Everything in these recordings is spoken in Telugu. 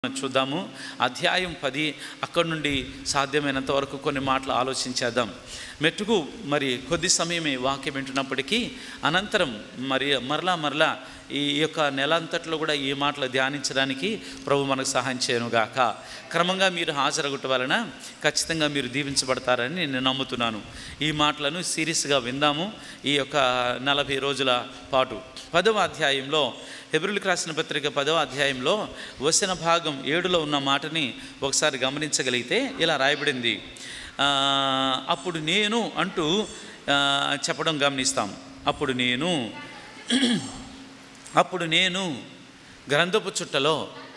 మనం చూద్దాము అధ్యాయం పది అక్కడి నుండి సాధ్యమైనంత వరకు కొన్ని మాటలు ఆలోచించేద్దాం మెట్టుకు మరి కొద్ది సమయమే వాక్యం వింటున్నప్పటికీ అనంతరం మరి మరలా మరలా ఈ యొక్క నెల అంతట్లో కూడా ఈ మాటలు ధ్యానించడానికి ప్రభు మనకు సహాయం చేయనుగాక క్రమంగా మీరు హాజరగొట్ట వలన ఖచ్చితంగా మీరు దీవించబడతారని నేను నమ్ముతున్నాను ఈ మాటలను సీరియస్గా విందాము ఈ యొక్క నలభై రోజుల పాటు పదవ అధ్యాయంలో హెబ్రిల్కి రాసిన పత్రిక పదవ అధ్యాయంలో వచన భాగం ఏడులో ఉన్న మాటని ఒకసారి గమనించగలిగితే ఇలా రాయబడింది ఆ, అప్పుడు నేను అంటూ ఆ, చెప్పడం గమనిస్తాం అప్పుడు నేను అప్పుడు నేను గ్రంథపు చుట్టలో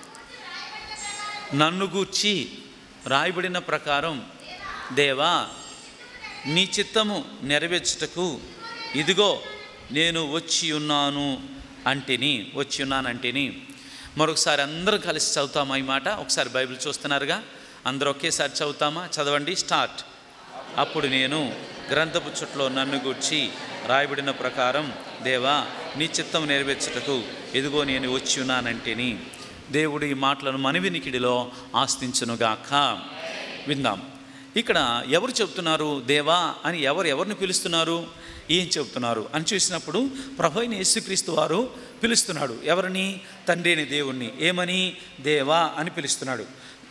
నన్ను గూర్చి రాయబడిన ప్రకారం దేవా నీ చిత్తము నెరవేర్చుటకు ఇదిగో నేను వచ్చి ఉన్నాను అంటిని వచ్చి ఉన్నానంటిని మరొకసారి అందరూ కలిసి చదువుతామా ఈ మాట ఒకసారి బైబిల్ చూస్తున్నారుగా అందరూ ఒకేసారి చదువుతామా చదవండి స్టార్ట్ అప్పుడు నేను గ్రంథపు చుట్టలో నన్ను గూర్చి రాయబడిన ప్రకారం దేవా నీ చిత్తం నెరవేర్చుటకు ఎదుగో నేను వచ్చి ఉన్నానంటేని దేవుడు ఈ మాటలను మనవినికిడిలో ఆస్తించునుగాక విందాం ఇక్కడ ఎవరు చెప్తున్నారు దేవా అని ఎవరు ఎవరిని పిలుస్తున్నారు ఏం చెప్తున్నారు అని చూసినప్పుడు ప్రభు అయిన యేసుక్రీస్తు వారు పిలుస్తున్నాడు ఎవరిని తండ్రి అని దేవుణ్ణి ఏమని దేవా అని పిలుస్తున్నాడు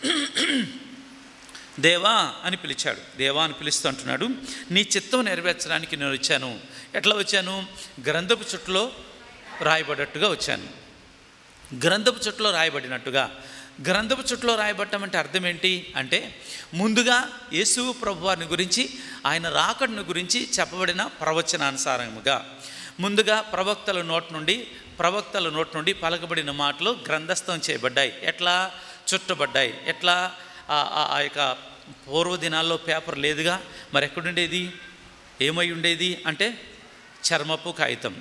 దేవా అని పిలిచాడు దేవా అని పిలుస్తూ అంటున్నాడు నీ చిత్తం నెరవేర్చడానికి నేను వచ్చాను ఎట్లా వచ్చాను గ్రంథపు చుట్టలో రాయబడ్డట్టుగా వచ్చాను గ్రంథపు చుట్టలో రాయబడినట్టుగా గ్రంథపు చుట్టలో రాయబడటం అంటే అర్థం ఏంటి అంటే ముందుగా యేసు ప్రభువారిని గురించి ఆయన రాకడిని గురించి చెప్పబడిన ప్రవచనానుసారముగా ముందుగా ప్రవక్తల నోటి నుండి ప్రవక్తల నోటి నుండి పలకబడిన మాటలు గ్రంథస్థం చేయబడ్డాయి ఎట్లా చుట్టబడ్డాయి ఎట్లా ఆ- ఆ- ఆ యొక్క పూర్వ దినాల్లో పేపర్ లేదుగా మరి ఎక్కడుండేది ఏమై ఉండేది అంటే చర్మపు కాగితం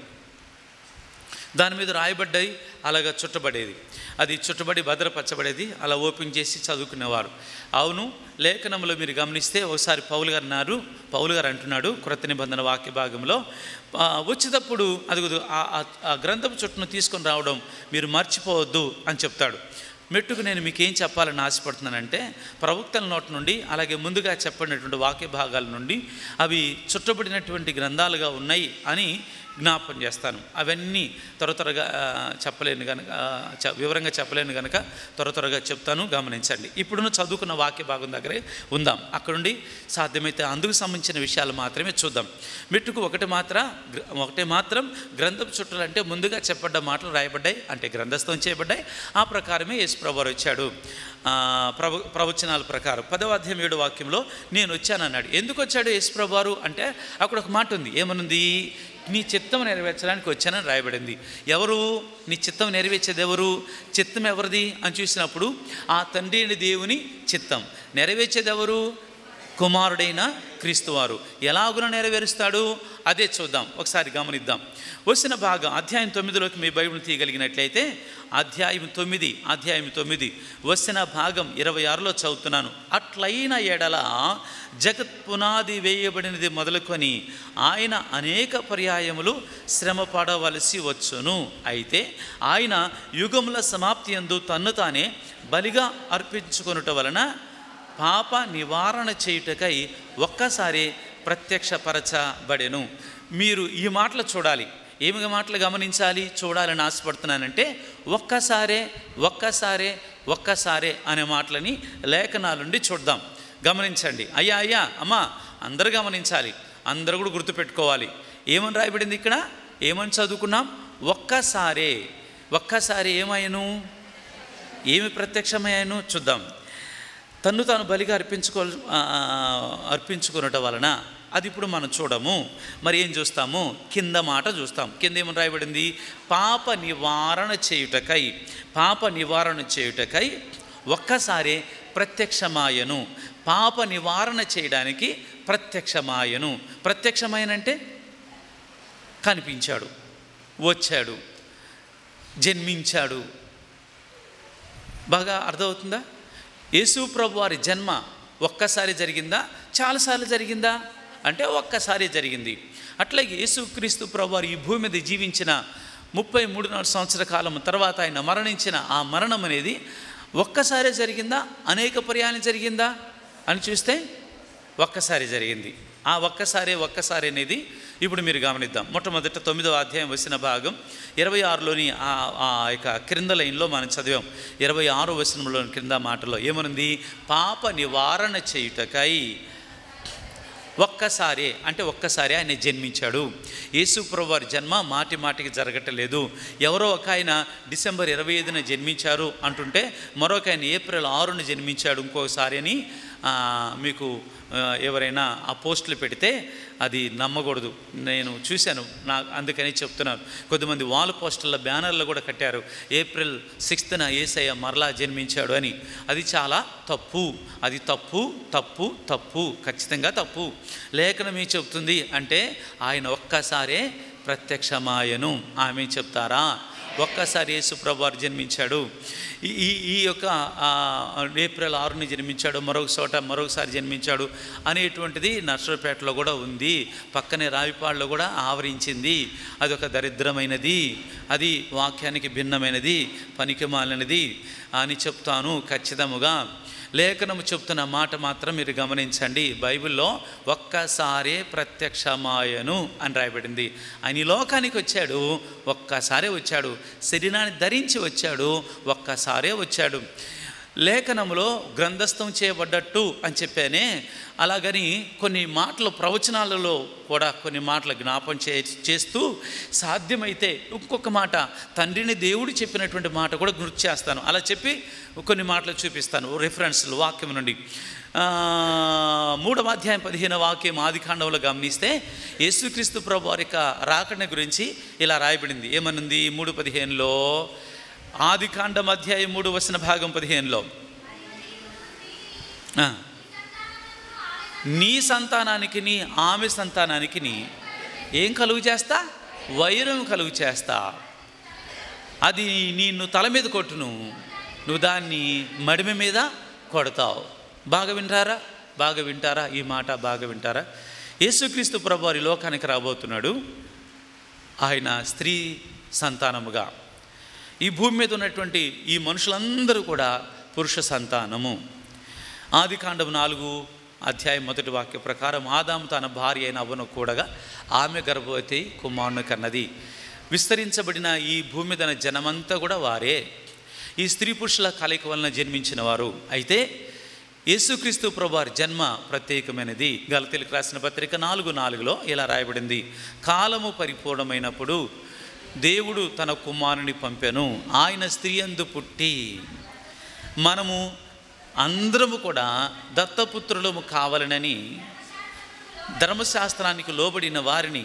దాని మీద రాయబడ్డాయి అలాగ చుట్టబడేది అది చుట్టబడి భద్రపరచబడేది అలా ఓపెన్ చేసి చదువుకునేవారు అవును లేఖనంలో మీరు గమనిస్తే ఒకసారి పౌలు గారు అన్నారు పౌలు గారు అంటున్నాడు కృత నిబంధన వాక్య భాగంలో ఆ, వచ్చేటప్పుడు అది ఆ గ్రంథపు చుట్టను తీసుకొని రావడం మీరు మర్చిపోవద్దు అని చెప్తాడు మెట్టుకు నేను మీకు ఏం చెప్పాలని ఆశపడుతున్నానంటే ప్రవక్తల నోటి నుండి అలాగే ముందుగా చెప్పినటువంటి వాక్య భాగాల నుండి అవి చుట్టబడినటువంటి గ్రంథాలుగా ఉన్నాయి అని జ్ఞాపం చేస్తాను అవన్నీ త్వర త్వరగా ఆ, చెప్పలేను కనుక ఆ, చ- వివరంగా చెప్పలేను కనుక త్వర త్వరగా చెప్తాను గమనించండి ఇప్పుడు చదువుకున్న వాక్య భాగం దగ్గరే ఉందాం అక్కడ నుండి సాధ్యమైతే అందుకు సంబంధించిన విషయాలు మాత్రమే చూద్దాం మెట్టుకు ఒకటి మాత్ర గ్ర- ఒకటి మాత్రం గ్రంథపు చుట్టలు అంటే ముందుగా చెప్పబడ్డ మాటలు రాయబడ్డాయి అంటే గ్రంథస్థం చేయబడ్డాయి ఆ ప్రకారమే యేసు ప్రభు వచ్చాడు ఆ, ప్రవ ప్రవచనాల ప్రకారం పదవ అధ్యాయం ఏడు వాక్యంలో నేను వచ్చానన్నాడు ఎందుకు వచ్చాడు యేసు ప్రభు వారు అంటే అక్కడ ఒక మాట ఉంది ఏమనుంది నీ చిత్తం నెరవేర్చడానికి వచ్చానని రాయబడింది ఎవరు నీ చిత్తం నెరవేర్చేది ఎవరు చిత్తం ఎవరిది అని చూసినప్పుడు ఆ తండ్రి అయిన దేవుని చిత్తం నెరవేర్చేది ఎవరు కుమారుడైన క్రీస్తువారు ఎలాగున నెరవేరుస్తాడు అదే చూద్దాం ఒకసారి గమనిద్దాం వచ్చిన భాగం అధ్యాయం తొమ్మిదిలోకి మీ బైబిల్ తీయగలిగినట్లయితే అధ్యాయం తొమ్మిది అధ్యాయం తొమ్మిది వచ్చిన భాగం ఇరవై ఆరులో చదువుతున్నాను అట్లయిన ఎడల జగత్ పునాది వేయబడినది మొదలుకొని ఆయన అనేక పర్యాయములు శ్రమ పడవలసి వచ్చును అయితే ఆయన యుగముల సమాప్తి ఎందు తన్ను తానే బలిగా అర్పించుకొనుట వలన పాప నివారణ చేయుటకై ఒక్కసారి ప్రత్యక్షపరచబడెను మీరు ఈ మాటలు చూడాలి ఏమి మాటలు గమనించాలి చూడాలని ఆశపడుతున్నానంటే ఒక్కసారే ఒక్కసారే ఒక్కసారే అనే మాటలని లేఖనాల నుండి చూద్దాం గమనించండి అయ్యా అయ్యా అమ్మా అందరూ గమనించాలి అందరూ కూడా గుర్తుపెట్టుకోవాలి ఏమని రాయబడింది ఇక్కడ ఏమని చదువుకున్నాం ఒక్కసారే ఒక్కసారి ఏమయ్యను ఏమి ప్రత్యక్షమయ్యాను చూద్దాం తన్ను తాను బలిగా అర్పించుకో ఆ, అర్పించుకునటం వలన అది ఇప్పుడు మనం చూడము మరి ఏం చూస్తాము కింద మాట చూస్తాం కింద ఏమని రాయబడింది పాప నివారణ చేయుటకై పాప నివారణ చేయుటకై ఒక్కసారి ప్రత్యక్షమాయను పాప నివారణ చేయడానికి ప్రత్యక్షమాయను ప్రత్యక్షమాయనంటే కనిపించాడు వచ్చాడు జన్మించాడు బాగా అర్థమవుతుందా యేసు ప్రభు వారి జన్మ ఒక్కసారి జరిగిందా చాలాసార్లు జరిగిందా అంటే ఒక్కసారి జరిగింది అట్లాగే యేసుక్రీస్తు ప్రభు వారు ఈ భూమి మీద జీవించిన ముప్పై మూడున్నర సంవత్సర కాలం తర్వాత ఆయన మరణించిన ఆ మరణం అనేది ఒక్కసారే జరిగిందా అనేక పర్యాయం జరిగిందా అని చూస్తే ఒక్కసారి జరిగింది ఆ ఒక్కసారి ఒక్కసారి అనేది ఇప్పుడు మీరు గమనిద్దాం మొట్టమొదట తొమ్మిదవ అధ్యాయం వచ్చిన భాగం ఇరవై ఆరులోని ఆ ఆ యొక్క క్రింద లైన్లో మనం చదివాం ఇరవై ఆరు వచనంలోని క్రింద మాటలో ఏమనుంది పాప నివారణ చేయుటకై ఒక్కసారి అంటే ఒక్కసారి ఆయన జన్మించాడు యేసుప్రభు వారి జన్మ మాటి మాటికి జరగటలేదు ఎవరో ఒక ఆయన డిసెంబర్ ఇరవై ఐదున జన్మించారు అంటుంటే మరొక ఆయన ఏప్రిల్ ఆరున జన్మించాడు ఇంకోసారి అని ఆ, మీకు ఆ, ఎవరైనా ఆ పోస్టులు పెడితే అది నమ్మకూడదు నేను చూశాను నా అందుకని చెప్తున్నాను కొద్దిమంది వాల్ పోస్టర్ల బ్యానర్లు కూడా కట్టారు ఏప్రిల్ సిక్స్త్న ఏసయ్య మరలా జన్మించాడు అని అది చాలా తప్పు అది తప్పు తప్పు తప్పు ఖచ్చితంగా తప్పు లేఖనం ఏం చెప్తుంది అంటే ఆయన ఒక్కసారే ప్రత్యక్షమాయను ఆమె చెప్తారా ఒక్కసారి యేసుప్రభు వారు జన్మించాడు ఈ- ఈ ఈ యొక్క ఆ, ఏప్రిల్ ఆరుని జన్మించాడు మరొక చోట మరొకసారి జన్మించాడు అనేటువంటిది నర్సరపేటలో కూడా ఉంది పక్కనే రావిపాడులో కూడా ఆవరించింది అది ఒక దరిద్రమైనది అది వాక్యానికి భిన్నమైనది పనికిమాలినది అని చెప్తాను ఖచ్చితముగా లేఖనము చెప్తున్న మాట మాత్రం మీరు గమనించండి బైబిల్లో ఒక్కసారే ప్రత్యక్షమాయను అని రాయబడింది ఆయన ఈ లోకానికి వచ్చాడు ఒక్కసారే వచ్చాడు శరీరాన్ని ధరించి వచ్చాడు ఒక్కసారే వచ్చాడు లేఖనములో గ్రంథస్థం చేయబడ్డట్టు అని చెప్పానే అలాగని కొన్ని మాటలు ప్రవచనాలలో కూడా కొన్ని మాటలు జ్ఞాపం చే చేస్తూ సాధ్యమైతే ఇంకొక మాట తండ్రిని దేవుడు చెప్పినటువంటి మాట కూడా గుర్తు చేస్తాను అలా చెప్పి కొన్ని మాటలు చూపిస్తాను రిఫరెన్స్లు వాక్యం నుండి ఆ, మూడవ అధ్యాయం పదిహేను వాక్యం ఆది కాండంలో గమనిస్తే యేసుక్రీస్తు ప్రభు వారి యొక్క రాకడ గురించి ఇలా రాయబడింది ఏమనుంది మూడు పదిహేనులో ఆది కాండం అధ్యాయం మూడు వచన భాగం పదిహేనులో ఆ. నీ సంతానానికి నీ ఆమె సంతానానికి నీ ఏం కలుగు చేస్తా వైరం కలుగు చేస్తా అది నిన్ను తల మీద కొట్టును నువ్వు దాన్ని మడిమ మీద కొడతావు బాగా వింటారా బాగా వింటారా ఈ మాట బాగా వింటారా యేసుక్రీస్తు ప్రభు వారి లోకానికి రాబోతున్నాడు ఆయన స్త్రీ సంతానముగా ఈ భూమి మీద ఉన్నటువంటి ఈ మనుషులందరూ కూడా పురుష సంతానము ఆది కాండం నాలుగు అధ్యాయం మొదటి వాక్య ప్రకారం ఆదాము తన భార్య అయిన అవ్వను కూడగా ఆమె గర్భవతి కుమారుని కన్నది విస్తరించబడిన ఈ భూమి మీద ఉన్న జనమంతా కూడా వారే ఈ స్త్రీ పురుషుల కలయిక వలన జన్మించిన వారు అయితే యేసుక్రీస్తు ప్రభువారి జన్మ ప్రత్యేకమైనది గలతీలకు రాసిన పత్రిక నాలుగు నాలుగులో ఇలా రాయబడింది కాలము పరిపూర్ణమైనప్పుడు దేవుడు తన కుమారుని పంపెను ఆయన స్త్రీ అందు పుట్టి మనము అందరము కూడా దత్తపుత్రులము కావాలనని ధర్మశాస్త్రానికి లోబడిన వారిని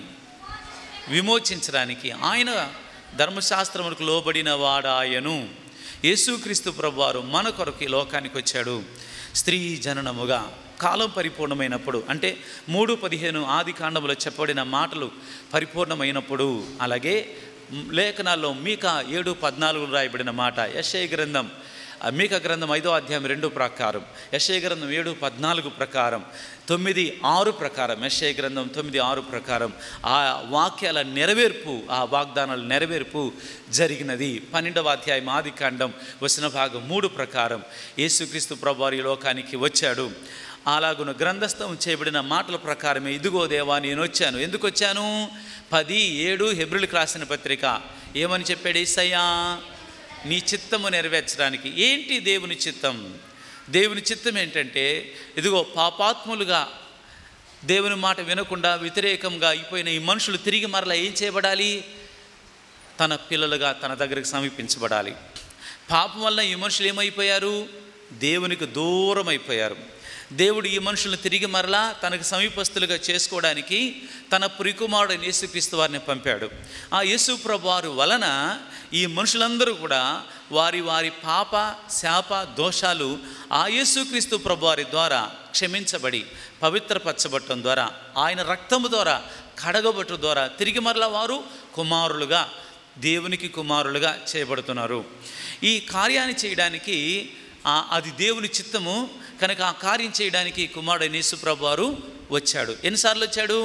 విమోచించడానికి ఆయన ధర్మశాస్త్రములకు లోబడిన వాడాయను యేసుక్రీస్తు ప్రభువారు మన కొరకు ఈ లోకానికి వచ్చాడు స్త్రీ జననముగా కాలం పరిపూర్ణమైనప్పుడు అంటే మూడు పదిహేను ఆది కాండంలో చెప్పబడిన మాటలు పరిపూర్ణమైనప్పుడు అలాగే లేఖనాల్లో మీక ఏడు పద్నాలుగు రాయబడిన మాట యశయ గ్రంథం ఆ మీక గ్రంథం ఐదో అధ్యాయం రెండు ప్రకారం యశయ గ్రంథం ఏడు పద్నాలుగు ప్రకారం తొమ్మిది ఆరు ప్రకారం యశయ గ్రంథం తొమ్మిది ఆరు ప్రకారం ఆ వాక్యాల నెరవేర్పు ఆ వాగ్దానాల నెరవేర్పు జరిగినది పన్నెండవ అధ్యాయం ఆది కాండం వచ్చిన భాగం మూడు ప్రకారం యేసుక్రీస్తు ప్రభువారి లోకానికి వచ్చాడు అలాగున గ్రంథస్థం చేయబడిన మాటల ప్రకారమే ఇదిగో దేవా నేను వచ్చాను ఎందుకు వచ్చాను పది ఏడు హెబ్రిల్కి రాసిన పత్రిక ఏమని చెప్పాడు ఈసయ్యా నీ చిత్తము నెరవేర్చడానికి ఏంటి దేవుని చిత్తం దేవుని చిత్తం ఏంటంటే ఇదిగో పాపాత్ములుగా దేవుని మాట వినకుండా వ్యతిరేకంగా అయిపోయిన ఈ మనుషులు తిరిగి మరలా ఏం చేయబడాలి తన పిల్లలుగా తన దగ్గరికి సమీపించబడాలి పాపం వల్ల ఈ మనుషులు ఏమైపోయారు దేవునికి దూరం అయిపోయారు దేవుడు ఈ మనుషులను తిరిగి మరలా తనకు సమీపస్తులుగా చేసుకోవడానికి తన ప్రికుమారుడు యేసుక్రీస్తు వారిని పంపాడు ఆ యేసు ప్రభువారు వలన ఈ మనుషులందరూ కూడా వారి వారి పాప శాప దోషాలు ఆ యేసుక్రీస్తు ప్రభువారి ద్వారా క్షమించబడి పవిత్రపరచబట్టడం ద్వారా ఆయన రక్తము ద్వారా కడగబట్టు ద్వారా తిరిగి మరలా వారు కుమారులుగా దేవునికి కుమారులుగా చేయబడుతున్నారు ఈ కార్యాన్ని చేయడానికి ఆ- అది దేవుని చిత్తము కనుక ఆ కార్యం చేయడానికి కుమారుడు యేసుప్రభు వారు వచ్చాడు ఎన్నిసార్లు వచ్చాడు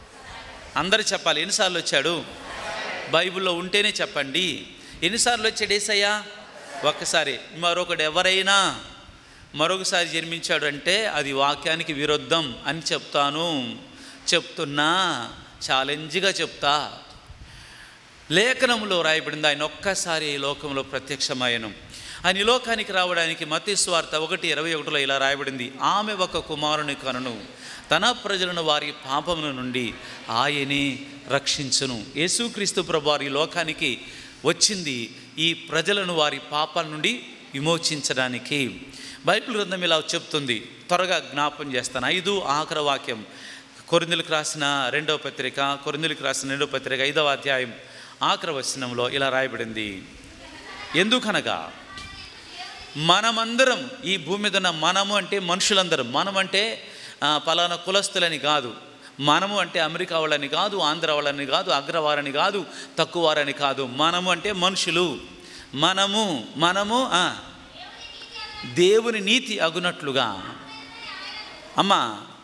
అందరు చెప్పాలి ఎన్నిసార్లు వచ్చాడు బైబిల్లో ఉంటేనే చెప్పండి ఎన్నిసార్లు వచ్చాడు ఏసయ్యా ఒక్కసారి మరొకడు ఎవరైనా మరొకసారి జన్మించాడు అంటే అది వాక్యానికి విరుద్ధం అని చెప్తాను చెప్తున్నా ఛాలెంజ్గా చెప్తా లేఖనంలో రాయబడింది ఆయన ఒక్కసారి ఈ లోకంలో ప్రత్యక్షమయ్యను ఆయన ఈ లోకానికి రావడానికి మతి స్వార్థ ఒకటి ఇరవై ఒకటిలో ఇలా రాయబడింది ఆమె ఒక కుమారుని కనును తన ప్రజలను వారి పాపముల నుండి ఆయనే రక్షించును యేసుక్రీస్తు ప్రభు వారి లోకానికి వచ్చింది ఈ ప్రజలను వారి పాపాల నుండి విమోచించడానికి బైబిల్ గ్రంథం ఇలా చెప్తుంది త్వరగా జ్ఞాపం చేస్తాను ఐదు ఆఖర వాక్యం కొరిందులకు రాసిన రెండవ పత్రిక కొరిందులకు రాసిన రెండవ పత్రిక ఐదవ అధ్యాయం ఆఖర వచనంలో ఇలా రాయబడింది ఎందుకనగా మనమందరం ఈ భూమి మీద ఉన్న మనము అంటే మనుషులందరం మనం అంటే ఆ, పలానా కులస్తులని కాదు మనము అంటే అమెరికా వాళ్ళని కాదు ఆంధ్ర వాళ్ళని కాదు అగ్రవారని కాదు తక్కువ వారని కాదు మనము అంటే మనుషులు మనము మనము ఆ, దేవుని నీతి అగునట్లుగా అమ్మా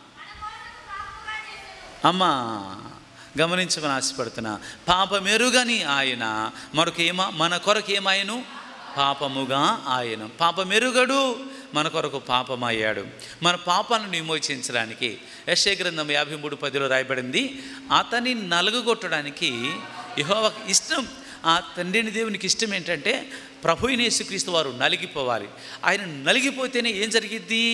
అమ్మా గమనించమని ఆశపడుతున్నా పాపమెరుగని ఆయన మరొక ఏమా మన కొరకు ఏమాయను పాపముగా ఆయన పాపమెరుగడు మన కొరకు పాపమయ్యాడు మన పాపాలను విమోచించడానికి యశే గ్రంథం యాభై మూడు పదిలో రాయబడింది అతని నలుగుగొట్టడానికి యెహోవా ఇష్టం ఆ తండ్రిని దేవునికి ఇష్టం ఏంటంటే ప్రభు యేసుక్రీస్తు వారు నలిగిపోవాలి ఆయన నలిగిపోతేనే ఏం జరిగిద్ది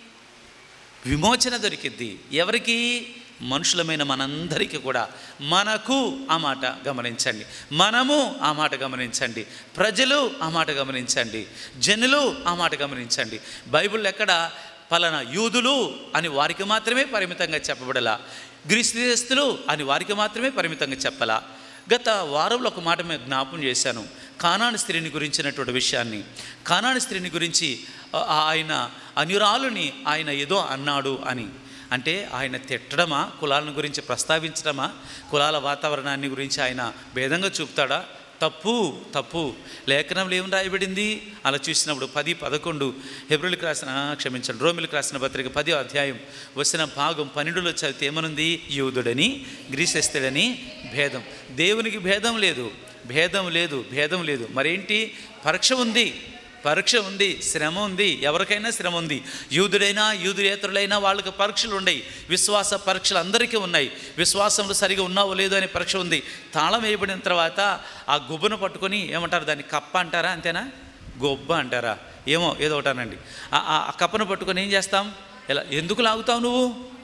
విమోచన దొరికిద్ది ఎవరికి మనుషులమైన మనందరికీ కూడా మనకు ఆ మాట గమనించండి మనము ఆ మాట గమనించండి ప్రజలు ఆ మాట గమనించండి జనులు ఆ మాట గమనించండి బైబిల్ ఎక్కడ పలానా యూదులు అని వారికి మాత్రమే పరిమితంగా చెప్పబడలా గ్రీస్తులు అని వారికి మాత్రమే పరిమితంగా చెప్పలా గత వారంలో ఒక మాట మేము జ్ఞాపం చేశాను కానాని స్త్రీని గురించినటువంటి విషయాన్ని కానాని స్త్రీని గురించి ఆ- ఆయన అనురాలుని ఆయన ఏదో అన్నాడు అని అంటే ఆయన తిట్టడమా కులాలను గురించి ప్రస్తావించడమా కులాల వాతావరణాన్ని గురించి ఆయన భేదంగా చూపుతాడా తప్పు తప్పు లేఖనంలో ఏం రాయబడింది అలా చూసినప్పుడు పది పదకొండు హెబ్రిల్కి రాసిన ఆ, క్షమించండి రోమిలకు రాసిన పత్రిక పది అధ్యాయం వచ్చిన భాగం పన్నెండులో చదివితే ఏమనుంది యూదుడని గ్రీసెస్తుడని భేదం దేవునికి భేదం లేదు భేదం లేదు భేదం లేదు మరేంటి పరీక్ష ఉంది పరీక్ష ఉంది శ్రమ ఉంది ఎవరికైనా శ్రమ ఉంది యూదుడైనా యూదురేతరులైనా వాళ్ళకి పరీక్షలు ఉన్నాయి విశ్వాస పరీక్షలు అందరికీ ఉన్నాయి విశ్వాసంలో సరిగా ఉన్నావో లేదో అనే పరీక్ష ఉంది తాళం వేయబడిన తర్వాత ఆ గుబ్బను పట్టుకొని ఏమంటారు దాన్ని కప్ప అంటారా అంతేనా గొబ్బ అంటారా ఏమో ఏదో ఒకటానండి ఆ- ఆ ఆ కప్పను పట్టుకొని ఏం చేస్తాం ఎలా ఎందుకు లాగుతావు నువ్వు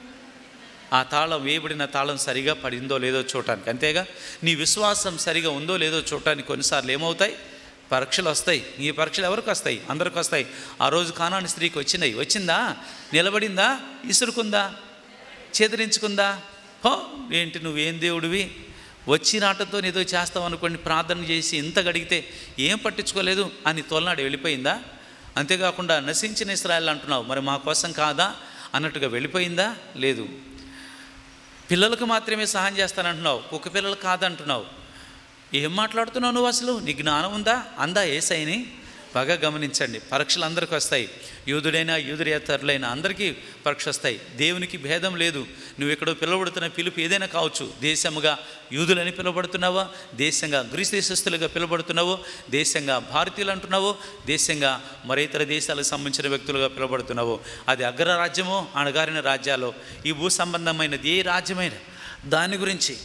ఆ తాళం వేయబడిన తాళం సరిగా పడిందో లేదో చూడటానికి అంతేగా నీ విశ్వాసం సరిగా ఉందో లేదో చూడటానికి కొన్నిసార్లు ఏమవుతాయి పరీక్షలు వస్తాయి ఈ పరీక్షలు ఎవరికి వస్తాయి అందరికి వస్తాయి ఆ రోజు కానాని స్త్రీకి వచ్చినాయి వచ్చిందా నిలబడిందా ఇసురుకుందా చేదరించుకుందా హో ఏంటి నువ్వేం దేవుడివి వచ్చి నాటంతో ఏదో చేస్తావు అనుకోండి ప్రార్థన చేసి ఇంత గడిగితే ఏం పట్టించుకోలేదు అని తోలనాడు వెళ్ళిపోయిందా అంతేకాకుండా నశించిన ఇస్రాయల్ అంటున్నావు మరి మా కోసం కాదా అన్నట్టుగా వెళ్ళిపోయిందా లేదు పిల్లలకు మాత్రమే సహాయం చేస్తానంటున్నావు కుక్క పిల్లలు కాదంటున్నావు ఏం మాట్లాడుతున్నావు నువ్వు అసలు నీ జ్ఞానం ఉందా అందా ఏసైని బాగా గమనించండి పరీక్షలు అందరికీ వస్తాయి యూదుడైనా యూదురేతరులైనా అందరికీ పరీక్ష వస్తాయి దేవునికి భేదం లేదు నువ్వు ఎక్కడో పిలువబడుతున్న పిలుపు ఏదైనా కావచ్చు దేశముగా యూదులని పిలువబడుతున్నావా దేశంగా గ్రీస్ దేశస్తులుగా పిలువబడుతున్నావో దేశంగా భారతీయులు అంటున్నావో దేశంగా మరి ఇతర దేశాలకు సంబంధించిన వ్యక్తులుగా పిలువబడుతున్నావో అది అగ్రరాజ్యమో అణగారిన రాజ్యాలో ఈ భూ సంబంధమైనది ఏ రాజ్యమైన దాని గురించి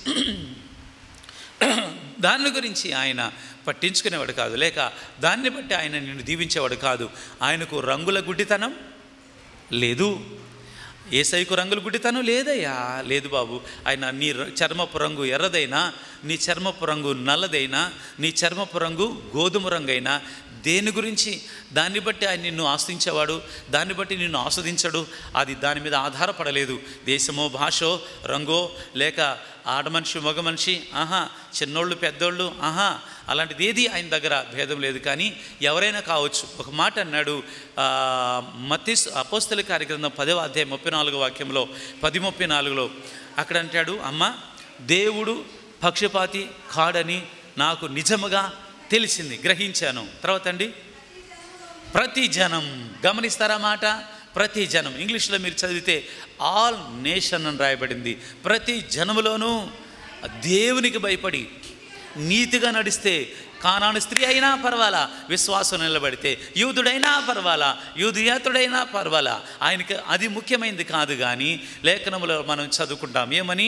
దాని గురించి ఆయన పట్టించుకునేవాడు కాదు లేక దాన్ని బట్టి ఆయన నిన్ను దీవించేవాడు కాదు ఆయనకు రంగుల గుడ్డితనం లేదు ఏసైకు రంగుల గుడ్డితనం లేదయ్యా లేదు బాబు ఆయన నీ ర- చర్మపు రంగు ఎర్రదైనా నీ చర్మపు రంగు నల్లదైనా నీ చర్మపు రంగు గోధుమ రంగైనా దేని గురించి దాన్ని బట్టి ఆయన నిన్ను ఆశ్రయించేవాడు దాన్ని బట్టి నిన్ను ఆస్వాదించడు అది దాని మీద ఆధారపడలేదు దేశమో భాషో రంగో లేక ఆడ మనిషి మగ మనిషి ఆహా చిన్నోళ్ళు పెద్దోళ్ళు ఆహా అలాంటిది ఏది ఆయన దగ్గర భేదం లేదు కానీ ఎవరైనా కావచ్చు ఒక మాట అన్నాడు ఆ, మత్తీస్ అపోస్తల కార్యక్రమం పదవ అధ్యాయం ముప్పై నాలుగు వాక్యంలో పది ముప్పై నాలుగులో అక్కడ అంటాడు అమ్మ దేవుడు పక్షపాతి కాడని నాకు నిజముగా తెలిసింది గ్రహించాను తర్వాత అండి ప్రతి జనం గమనిస్తారా మాట ప్రతి జనం ఇంగ్లీష్లో మీరు చదివితే ఆల్ నేషన్ అని రాయబడింది ప్రతి జనములోనూ దేవునికి భయపడి నీతిగా నడిస్తే కానాను స్త్రీ అయినా పర్వాలా విశ్వాసం నిలబడితే యూదుడైనా పర్వాలా యూదుయాతుడైనా పర్వాలా ఆయనకి అది ముఖ్యమైనది కాదు కానీ లేఖనములో మనం చదువుకుంటాం ఏమని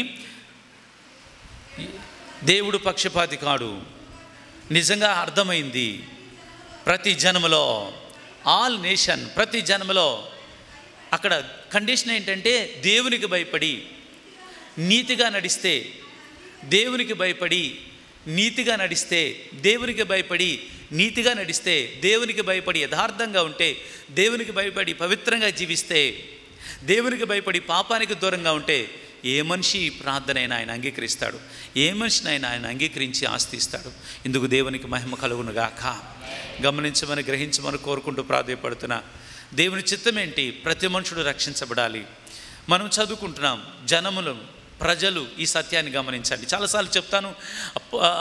దేవుడు పక్షపాతి కాడు నిజంగా అర్థమైంది ప్రతి జన్మలో ఆల్ నేషన్ ప్రతి జన్మలో అక్కడ కండిషన్ ఏంటంటే దేవునికి భయపడి నీతిగా నడిస్తే దేవునికి భయపడి నీతిగా నడిస్తే దేవునికి భయపడి నీతిగా నడిస్తే దేవునికి భయపడి యథార్థంగా ఉంటే దేవునికి భయపడి పవిత్రంగా జీవిస్తే దేవునికి భయపడి పాపానికి దూరంగా ఉంటే ఏ మనిషి ప్రార్థనైనా ఆయన అంగీకరిస్తాడు ఏ మనిషినైనా ఆయన అంగీకరించి ఆస్తిస్తాడు ఇందుకు దేవునికి మహిమ కలుగునుగాక గమనించమని గ్రహించమని కోరుకుంటూ ప్రాధాయపడుతున్నా దేవుని చిత్తం ఏంటి ప్రతి మనుషుడు రక్షించబడాలి మనం చదువుకుంటున్నాం జనములు ప్రజలు ఈ సత్యాన్ని గమనించండి చాలాసార్లు చెప్తాను అప్ప- ఆ,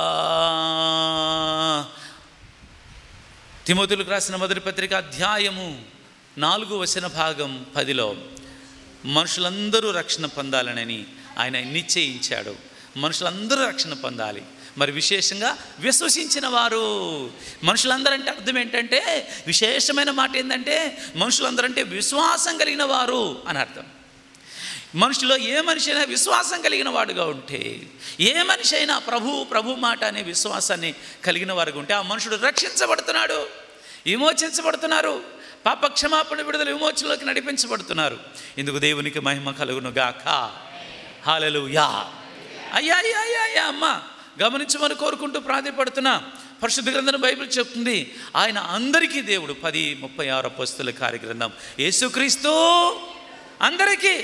తిమోతులకు రాసిన మొదటి పత్రిక అధ్యాయము నాలుగు వచన భాగం పదిలో మనుషులందరూ రక్షణ పొందాలనని ఆయన నిశ్చయించాడు మనుషులందరూ రక్షణ పొందాలి మరి విశేషంగా విశ్వసించిన వారు మనుషులందరూ అంటే అర్థం ఏంటంటే విశేషమైన మాట ఏంటంటే మనుషులందరూ అంటే విశ్వాసం కలిగిన వారు అని అర్థం మనిషిలో ఏ మనిషి అయినా విశ్వాసం కలిగిన వాడుగా ఉంటే ఏ మనిషి అయినా ప్రభు ప్రభు మాట అనే విశ్వాసాన్ని కలిగిన వారుగా ఉంటే ఆ మనుషుడు రక్షించబడుతున్నాడు విమోచించబడుతున్నారు పాప క్షమాపణ విడుదల విమోచనలోకి నడిపించబడుతున్నారు ఇందుకు దేవునికి మహిమ కలుగును గాక హాలలు యా అయ్యా అయ్యా అయ్యా అయ్యా అమ్మ గమనించమని కోరుకుంటూ ప్రాధాయపడుతున్నా పరిశుద్ధ గ్రంథం బైబిల్ చెప్తుంది ఆయన అందరికీ దేవుడు పది ముప్పై ఆరు పుస్తుల కార్యగ్రంథం యేసుక్రీస్తు అందరికీ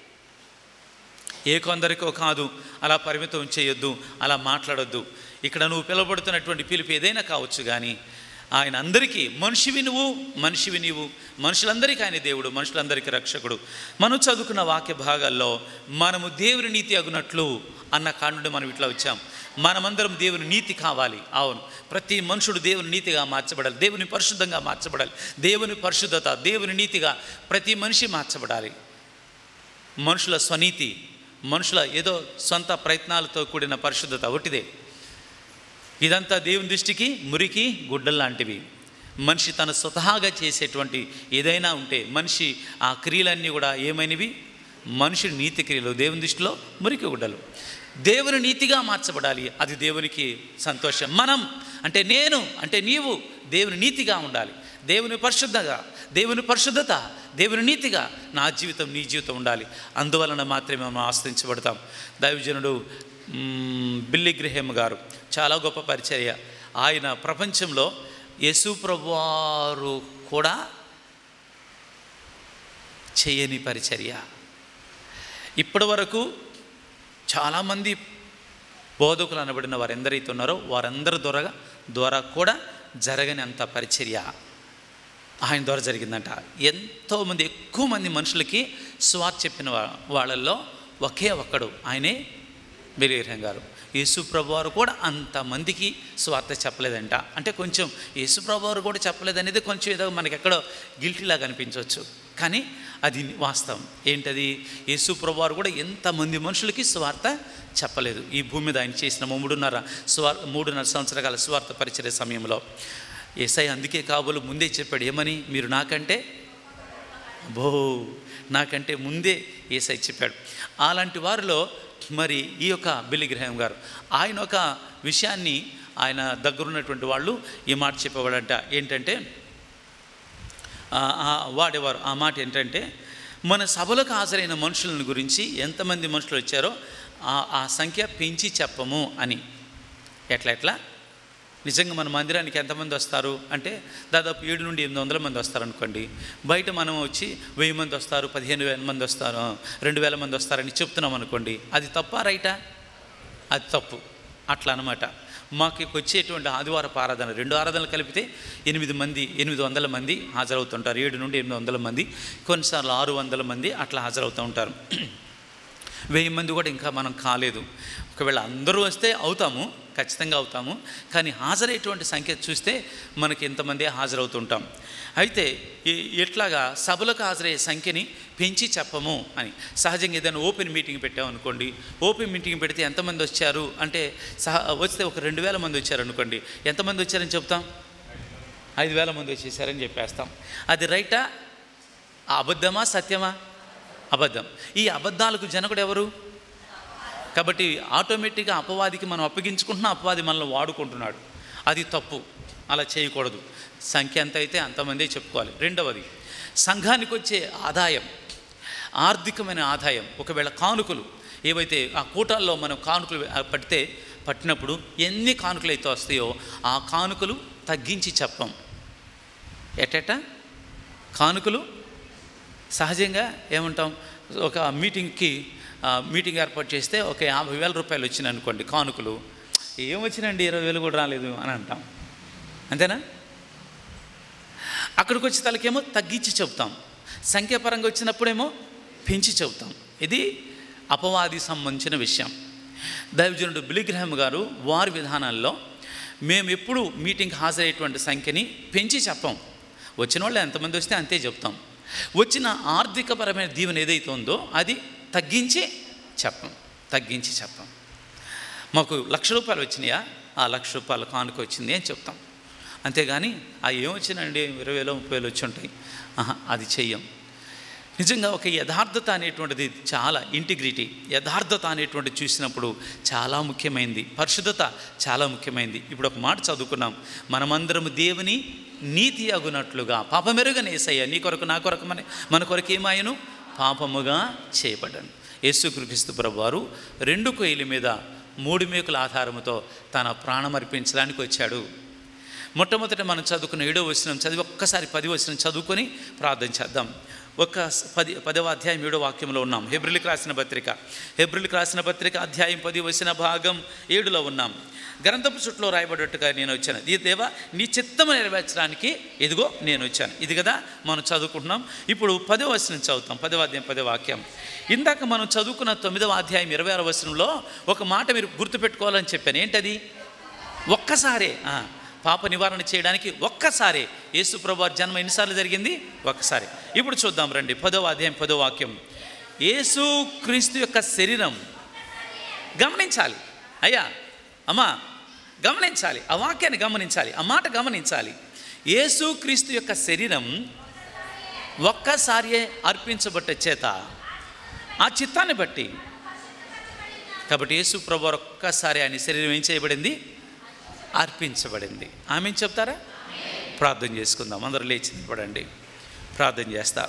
ఏ కొందరికో కాదు అలా పరిమితం చేయొద్దు అలా మాట్లాడొద్దు ఇక్కడ నువ్వు పిలువబడుతున్నటువంటి పిలుపు ఏదైనా కావచ్చు కానీ ఆయన అందరికీ మనిషివి నువ్వు మనిషివి నీవు మనుషులందరికీ ఆయన దేవుడు మనుషులందరికీ రక్షకుడు మనం చదువుకున్న వాక్య భాగాల్లో మనము దేవుని నీతి అగునట్లు అన్న కాండు మనం ఇట్లా వచ్చాం మనమందరం దేవుని నీతి కావాలి అవును ప్రతి మనుషుడు దేవుని నీతిగా మార్చబడాలి దేవుని పరిశుద్ధంగా మార్చబడాలి దేవుని పరిశుద్ధత దేవుని నీతిగా ప్రతి మనిషి మార్చబడాలి మనుషుల స్వనీతి మనుషుల ఏదో సొంత ప్రయత్నాలతో కూడిన పరిశుద్ధత ఒకటిదే ఇదంతా దేవుని దృష్టికి మురికి గుడ్డలు లాంటివి మనిషి తన స్వతహాగా చేసేటువంటి ఏదైనా ఉంటే మనిషి ఆ క్రియలన్నీ కూడా ఏమైనవి మనుషుడి నీతి క్రియలు దేవుని దృష్టిలో మురికి గుడ్డలు దేవుని నీతిగా మార్చబడాలి అది దేవునికి సంతోషం మనం అంటే నేను అంటే నీవు దేవుని నీతిగా ఉండాలి దేవుని పరిశుద్ధంగా దేవుని పరిశుద్ధత దేవుని నీతిగా నా జీవితం నీ జీవితం ఉండాలి అందువలన మాత్రమే మనం ఆశ్రయించబడతాం దైవజనుడు మ్మ్, బిల్లి గ్రహేమ్ గారు చాలా గొప్ప పరిచర్య ఆయన ప్రపంచంలో యేసు ప్రభువారు కూడా చేయని పరిచర్య ఇప్పటి వరకు చాలామంది బోధకులు అనబడిన వారు ఎందరైతే ఉన్నారో వారందరి ద్వారా ద్వారా కూడా జరగని అంత పరిచర్య ఆయన ద్వారా జరిగిందంట ఎంతోమంది ఎక్కువ మంది మనుషులకి స్వార్థ చెప్పిన వా- వాళ్ళల్లో ఒకే ఒక్కడు ఆయనే బిలిగ్రహం గారు యేసుప్రభు వారు కూడా అంతమందికి స్వార్థ చెప్పలేదంట అంటే కొంచెం యేసుప్రభు వారు కూడా చెప్పలేదనేది కొంచెం ఏదో మనకి ఎక్కడో గిల్టీలాగా అనిపించవచ్చు కానీ అది వాస్తవం ఏంటది యేసుప్రభు వారు కూడా ఎంతమంది మనుషులకి స్వార్థ చెప్పలేదు ఈ భూమి మీద ఆయన చేసిన మూడున్నర స్వార్ మూడున్నర సంవత్సరాల స్వార్థ పరిచయ సమయంలో ఏసై అందుకే కాబోలు ముందే చెప్పాడు ఏమని మీరు నాకంటే బో నాకంటే ముందే ఏసై చెప్పాడు అలాంటి వారిలో మరి ఈ యొక్క బిల్లిగ్రహం గారు ఆయన ఒక విషయాన్ని ఆయన దగ్గరున్నటువంటి వాళ్ళు ఈ మాట చెప్పేవాడంట ఏంటంటే ఆ, ఆ, వాడేవారు ఆ మాట ఏంటంటే మన సభలకు హాజరైన మనుషులను గురించి ఎంతమంది మనుషులు వచ్చారో ఆ ఆ సంఖ్య పెంచి చెప్పము అని ఎట్లా ఎట్లా నిజంగా మన మందిరానికి ఎంతమంది వస్తారు అంటే దాదాపు ఏడు నుండి ఎనిమిది వందల మంది వస్తారు అనుకోండి బయట మనం వచ్చి వెయ్యి మంది వస్తారు పదిహేను వేల మంది వస్తారు రెండు వేల మంది వస్తారని చెప్తున్నాం అనుకోండి అది తప్ప రైటా అది తప్పు అట్లా అనమాట మాకు వచ్చేటువంటి ఆదివారపు ఆరాధన రెండు ఆరాధనలు కలిపితే ఎనిమిది మంది ఎనిమిది వందల మంది హాజరవుతుంటారు ఏడు నుండి ఎనిమిది వందల మంది కొన్నిసార్లు ఆరు వందల మంది అట్లా హాజరవుతూ ఉంటారు వెయ్యి మంది కూడా ఇంకా మనం కాలేదు ఒకవేళ అందరూ వస్తే అవుతాము ఖచ్చితంగా అవుతాము కానీ హాజరయ్యేటువంటి సంఖ్య చూస్తే మనకి ఎంతమంది హాజరవుతుంటాం అయితే ఈ- ఎట్లాగా సభలకు హాజరయ్యే సంఖ్యని పెంచి చెప్పము అని సహజంగా ఏదైనా ఓపెన్ మీటింగ్ పెట్టామనుకోండి ఓపెన్ మీటింగ్ పెడితే ఎంతమంది వచ్చారు అంటే సహ వస్తే ఒక రెండు వేల మంది వచ్చారు అనుకోండి ఎంతమంది వచ్చారని చెప్తాం ఐదు వేల మంది వచ్చేసారని చెప్పేస్తాం అది రైటా ఆ అబద్ధమా సత్యమా అబద్ధం ఈ అబద్ధాలకు జనకుడు ఎవరు కాబట్టి ఆటోమేటిక్గా అపవాదికి మనం అప్పగించుకుంటున్న అపవాది మనల్ని వాడుకుంటున్నాడు అది తప్పు అలా చేయకూడదు సంఖ్య ఎంత అయితే అంతమందే చెప్పుకోవాలి రెండవది సంఘానికి వచ్చే ఆదాయం ఆర్థికమైన ఆదాయం ఒకవేళ కానుకలు ఏవైతే ఆ కూటాల్లో మనం కానుకలు ఆ, పడితే పట్టినప్పుడు ఎన్ని కానుకలు అయితే వస్తాయో ఆ కానుకలు తగ్గించి చెప్పం ఎటెట కానుకలు సహజంగా ఏమంటాం ఒక మీటింగ్కి ఆ, మీటింగ్ ఏర్పాటు చేస్తే ఒక యాభై వేల రూపాయలు వచ్చినాయి అనుకోండి కానుకలు ఏం వచ్చినండి ఇరవై వేలు కూడా రాలేదు అని అంటాం అంతేనా అక్కడికి వచ్చే తలకేమో తగ్గించి చెబుతాం సంఖ్యాపరంగా వచ్చినప్పుడేమో పెంచి చెబుతాం ఇది అపవాది సంబంధించిన విషయం దైవజనుడు బిలిగ్రహం గారు వారి విధానాల్లో మేము ఎప్పుడు మీటింగ్ హాజరయ్యేటువంటి సంఖ్యని పెంచి చెప్పాం వచ్చిన వాళ్ళు ఎంతమంది వస్తే అంతే చెప్తాం వచ్చిన ఆర్థికపరమైన దీవెన ఏదైతే ఉందో అది తగ్గించి చెప్పం తగ్గించి చెప్పం మాకు లక్ష రూపాయలు వచ్చినాయా ఆ లక్ష రూపాయల కానుక వచ్చింది అని చెప్తాం అంతేగాని ఆ ఏం వచ్చినండి ఇరవై వేలు ముప్పై వేలు వచ్చి ఉంటాయి ఆహా, అది చెయ్యం నిజంగా ఒక యథార్థత అనేటువంటిది చాలా ఇంటిగ్రిటీ యథార్థత అనేటువంటిది చూసినప్పుడు చాలా ముఖ్యమైనది పరిశుద్ధత చాలా ముఖ్యమైనది ఇప్పుడు ఒక మాట చదువుకున్నాం మనమందరము దేవుని నీతి అగునట్లుగా పాపమెరుగని ఏసయ్య నీ కొరకు నా కొరకు మన మన కొరకు ఏమాయను పాపముగా చేయబడ్డాను యేసుక్రీస్తు ప్రభువారు రెండు కొయ్యల మీద మూడు మేకుల ఆధారముతో తన ప్రాణం అర్పించడానికి వచ్చాడు మొట్టమొదట మనం చదువుకున్న ఏడో వచనం చదివి ఒక్కసారి పది వచనం చదువుకొని ప్రార్థన చేద్దాం ఒక స- పది పదవ అధ్యాయం ఏడో వాక్యంలో ఉన్నాం హెబ్రిల్కి రాసిన పత్రిక హెబ్రిల్కి రాసిన పత్రిక అధ్యాయం పది వచ్చిన భాగం ఏడులో ఉన్నాం గ్రంథపు చుట్టలో రాయబడేట్టుగా నేను వచ్చాను ఈ దేవ నీ చిత్తము నెరవేర్చడానికి ఇదిగో నేను వచ్చాను ఇది కదా మనం చదువుకుంటున్నాం ఇప్పుడు పదవ వచనం చదువుతాం పదవ అధ్యాయం పదవ వాక్యం ఇందాక మనం చదువుకున్న తొమ్మిదవ అధ్యాయం ఇరవై ఆరో వచనంలో ఒక మాట మీరు గుర్తుపెట్టుకోవాలని చెప్పాను ఏంటది ఒక్కసారే ఆ, పాప నివారణ చేయడానికి ఒక్కసారే యేసు ప్రభువారి జన్మ ఎన్నిసార్లు జరిగింది ఒక్కసారి ఇప్పుడు చూద్దాం రండి పదవ అధ్యాయం పదో వాక్యం యేసు క్రీస్తు యొక్క శరీరం గమనించాలి అయ్యా అమ్మా గమనించాలి ఆ వాక్యాన్ని గమనించాలి ఆ మాట గమనించాలి యేసు క్రీస్తు యొక్క శరీరం ఒక్కసారియే అర్పించబట్ట చేత ఆ చిత్తాన్ని బట్టి కాబట్టి యేసు ప్రభు ఒక్కసారి ఆయన శరీరం ఏం చేయబడింది అర్పించబడింది ఆమె చెప్తారా ప్రార్థన చేసుకుందాం అందరూ లేచి నిలబడండి ప్రార్థన చేస్తా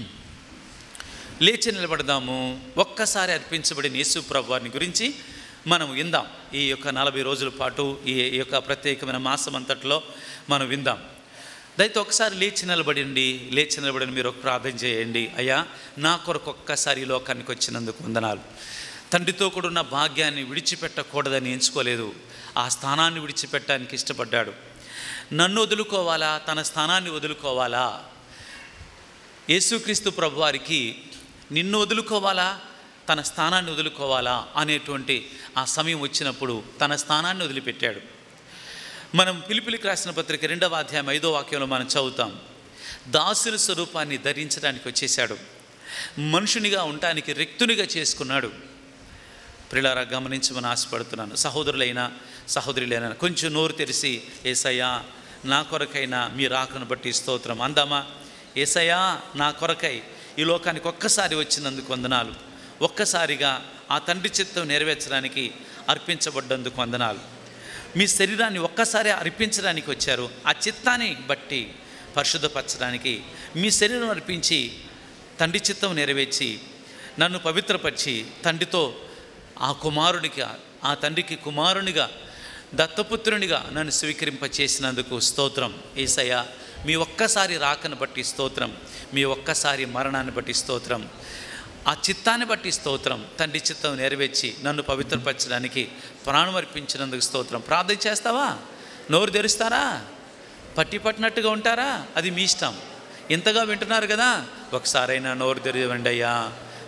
లేచి నిలబడదాము ఒక్కసారి అర్పించబడిన యేసు ప్రభు వారిని గురించి మనం విందాం ఈ యొక్క నలభై రోజుల పాటు ఈ ఈ యొక్క ప్రత్యేకమైన మాసం అంతట్లో మనం విందాం దయతో ఒకసారి లేచి నిలబడండి లేచి నిలబడిన మీరు ఒక ప్రార్థన చేయండి అయ్యా నా కొరకు ఒక్కసారి ఈ లోకానికి వచ్చినందుకు వందనాలు తండ్రితో కూడున్న భాగ్యాన్ని విడిచిపెట్టకూడదని ఎంచుకోలేదు ఆ స్థానాన్ని విడిచిపెట్టడానికి ఇష్టపడ్డాడు నన్ను వదులుకోవాలా తన స్థానాన్ని వదులుకోవాలా యేసుక్రీస్తు ప్రభువారికి నిన్ను వదులుకోవాలా తన స్థానాన్ని వదులుకోవాలా అనేటువంటి ఆ సమయం వచ్చినప్పుడు తన స్థానాన్ని వదిలిపెట్టాడు మనం పిలిపిలికి రాసిన పత్రిక రెండవ అధ్యాయం ఐదో వాక్యంలో మనం చదువుతాం దాసుని స్వరూపాన్ని ధరించడానికి వచ్చేసాడు మనుషునిగా ఉండటానికి రిక్తునిగా చేసుకున్నాడు ప్రిలారా గమనించమని ఆశపడుతున్నాను సహోదరులైనా సహోదరులైనా కొంచెం నోరు తెరిచి ఏసయ్యా నా కొరకైనా మీ రాకను బట్టి స్తోత్రం అందామా ఏసయ్యా నా కొరకై ఈ లోకానికి ఒక్కసారి వచ్చినందుకు వందనాలు ఒక్కసారిగా ఆ తండ్రి చిత్తం నెరవేర్చడానికి అర్పించబడ్డందుకు వందనాలు మీ శరీరాన్ని ఒక్కసారి అర్పించడానికి వచ్చారు ఆ చిత్తాన్ని బట్టి పరిశుద్ధపరచడానికి మీ శరీరం అర్పించి తండ్రి చిత్తం నెరవేర్చి నన్ను పవిత్రపరిచి తండ్రితో ఆ కుమారునిగా ఆ తండ్రికి కుమారునిగా దత్తపుత్రునిగా నన్ను స్వీకరింప చేసినందుకు స్తోత్రం ఏసయ్య మీ ఒక్కసారి రాకను బట్టి స్తోత్రం మీ ఒక్కసారి మరణాన్ని బట్టి స్తోత్రం ఆ చిత్తాన్ని బట్టి స్తోత్రం తండ్రి చిత్తం నెరవేర్చి నన్ను పవిత్రపరచడానికి ప్రాణం అర్పించినందుకు స్తోత్రం ప్రార్థన చేస్తావా నోరు తెరుస్తారా పట్టి పట్టినట్టుగా ఉంటారా అది మీ ఇష్టం ఇంతగా వింటున్నారు కదా ఒకసారైనా నోరు తెరవండి అయ్యా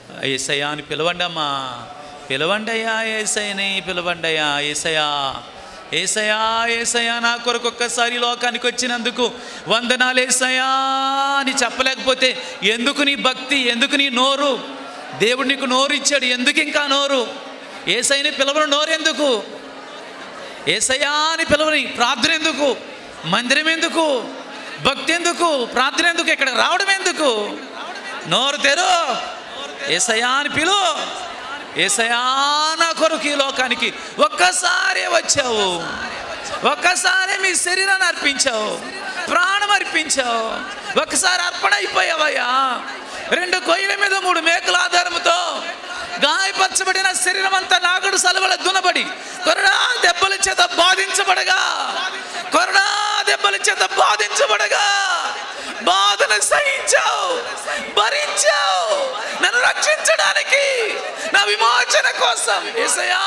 ఏసయ్యా అని పిలవండి అమ్మా పిలవండి అయ్యా ఏసయ్యని పిలవండి అయ్యా ఏసయ్యా ఏసయా ఏసయా నా కొరకు ఒక్కసారి లోకానికి వచ్చినందుకు వందనాలు ఏసయా అని చెప్పలేకపోతే ఎందుకు నీ భక్తి ఎందుకు నీ నోరు దేవుడు నీకు నోరు ఇచ్చాడు ఎందుకు ఇంకా నోరు ఏసైని పిలవను నోరు ఎందుకు ఏసయ్యా అని పిలవని ప్రార్థన ఎందుకు మందిరం ఎందుకు భక్తి ఎందుకు ప్రార్థన ఎందుకు ఇక్కడ రావడం ఎందుకు నోరు తెరు ఏసయ్యా అని పిలు ఏసయ్యా నా కొరకు ఈ లోకానికి ఒక్కసారి వచ్చావు ఒక్కసారి మీ శరీరాన్ని అర్పించావు ప్రాణం అర్పించావు ఒక్కసారి అర్పణ అయిపోయావయ్యా రెండు కొయ్యల మీద మూడు మేకల ఆధారముతో గాయపరచబడిన శరీరం అంతా నాగడు సలవల దునబడి కొరడా దెబ్బల చేత బాధించబడగా కొరడా దెబ్బల చేత బాధించబడగా బాధను సహించావు భరించావు నన్ను రక్షించడానికి నా విమోచన కోసం ఏసయ్యా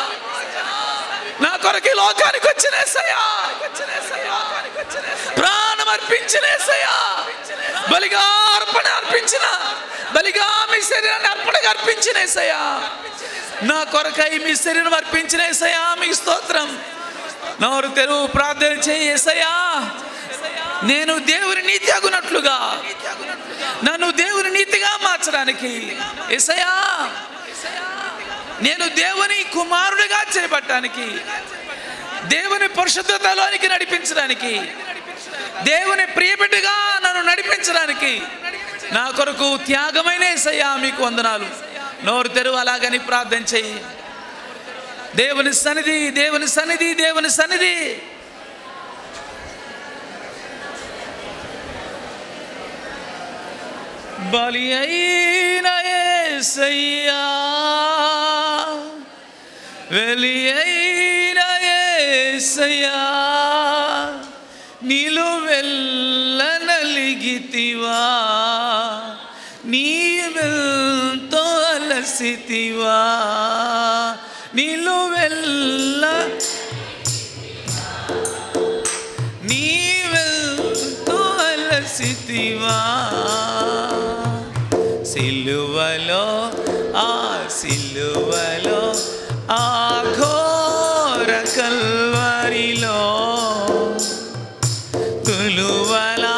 నా కొరకు ఈ లోకానికి వచ్చిన ఏసయ్యా ప్రాణం అర్పించిన ఏసయ్యా బలిగా అర్పణ అర్పించిన బలిగా మీ శరీరాన్ని అర్పణగా అర్పించిన ఏసయ్యా నా కొరకై మీ శరీరం అర్పించిన ఏసయ్యా మీ స్తోత్రం నోరు తెరువు ప్రార్థన చేయి ఏసయ్యా నేను దేవుని నీతి అగునట్లుగా నన్ను దేవుని నీతిగా మార్చడానికి ఏసయ్యా నేను దేవుని కుమారుడిగా చేపట్టడానికి దేవుని పరిశుద్ధతలోనికి నడిపించడానికి దేవుని ప్రియబిడ్డగా నన్ను నడిపించడానికి నా కొరకు త్యాగమైన ఏసయ్యా మీకు వందనాలు నోరు తెరువు అలాగని ప్రార్థన చెయ్యి దేవుని సన్నిధి దేవుని సన్నిధి దేవుని సన్నిధి బలి అయిన యేసయ్యా వెలి అయిన యేసయ్యా నిలువెల్ల నలిగితివా నీవెంతో అలసితివా నిలువెల్ల నీవెంతో అలసితివా సిలువలో ఆ సిలువలో ఆ ఘోర కల్వరిలో తులువలా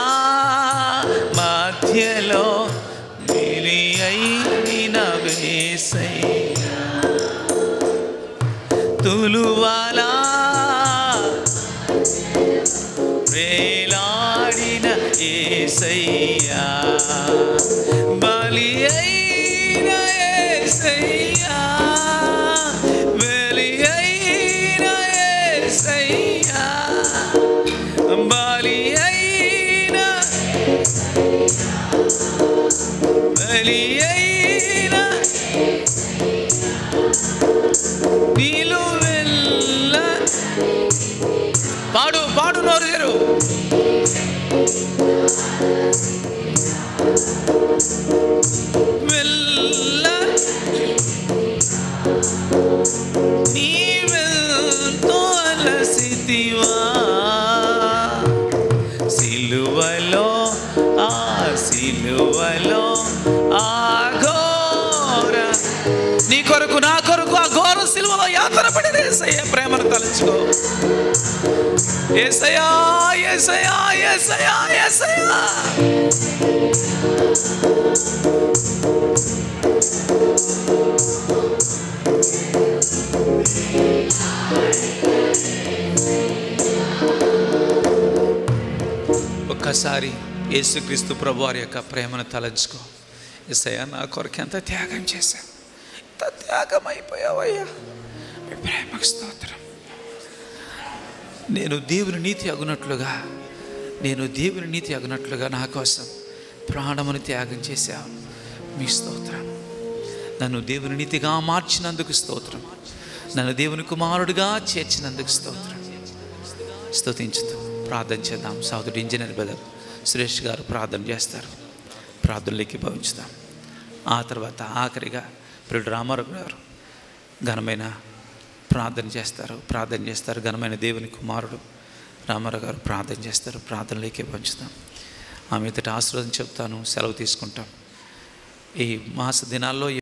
మధ్యలో మిలి అయిన వేసయ్యా తులువలా వేలాడిన ఏసయ్యా బలి అయిన ఏసయ్యా బలి అయిన ఏసయ్యా బలి అయిన బలి అయిన నిలువెల్ల పాడు పాడు నోరు తెరు వెళ్ళ నీవెంతో అలసితివా సిలువలో ఆ సిలువలో ఆ ఘోర నీ కొరకు నా కొరకు ఆ ఘోర సిలువలో యాత్ర పడిన ఏసయ్య ప్రేమను తలుచుకో ఏసయ్యా ఏసయ్యా ఏసయ్యా ఏసయ్యా ఒక్కసారి యేసుక్రీస్తు ప్రభు వారి యొక్క ప్రేమను తలంచుకో ఎస్ఐయా నా కొరకు ఎంత త్యాగం చేశావు ఎంత త్యాగం అయిపోయావయ్యా మీ ప్రేమకు స్తోత్రం నేను దేవుని నీతి అగునట్లుగా నేను దేవుని నీతి అగునట్లుగా నా కోసం ప్రాణమును త్యాగం చేశావు మీ స్తోత్రం నన్ను దేవుని నీతిగా మార్చినందుకు స్తోత్రం నన్ను దేవుని కుమారుడిగా చేర్చినందుకు స్తోత్రం స్తుతించుతూ ప్రార్థన చేద్దాం సోదరుడు ఇంజనీర్ బెదర్ సురేష్ గారు ప్రార్థన చేస్తారు ప్రార్థనలోకి భావించుదాం ఆ తర్వాత ఆఖరిగా ఇప్పుడు రామారావు గారు ఘనమైన ప్రార్థన చేస్తారు ప్రార్థన చేస్తారు ఘనమైన దేవుని కుమారుడు రామారావు గారు ప్రార్థన చేస్తారు ప్రార్థనలోకి పంచుతాం ఆమె ఇతటి ఆశీర్వాదం చెప్తాను సెలవు తీసుకుంటాం ఈ మాస దినాల్లో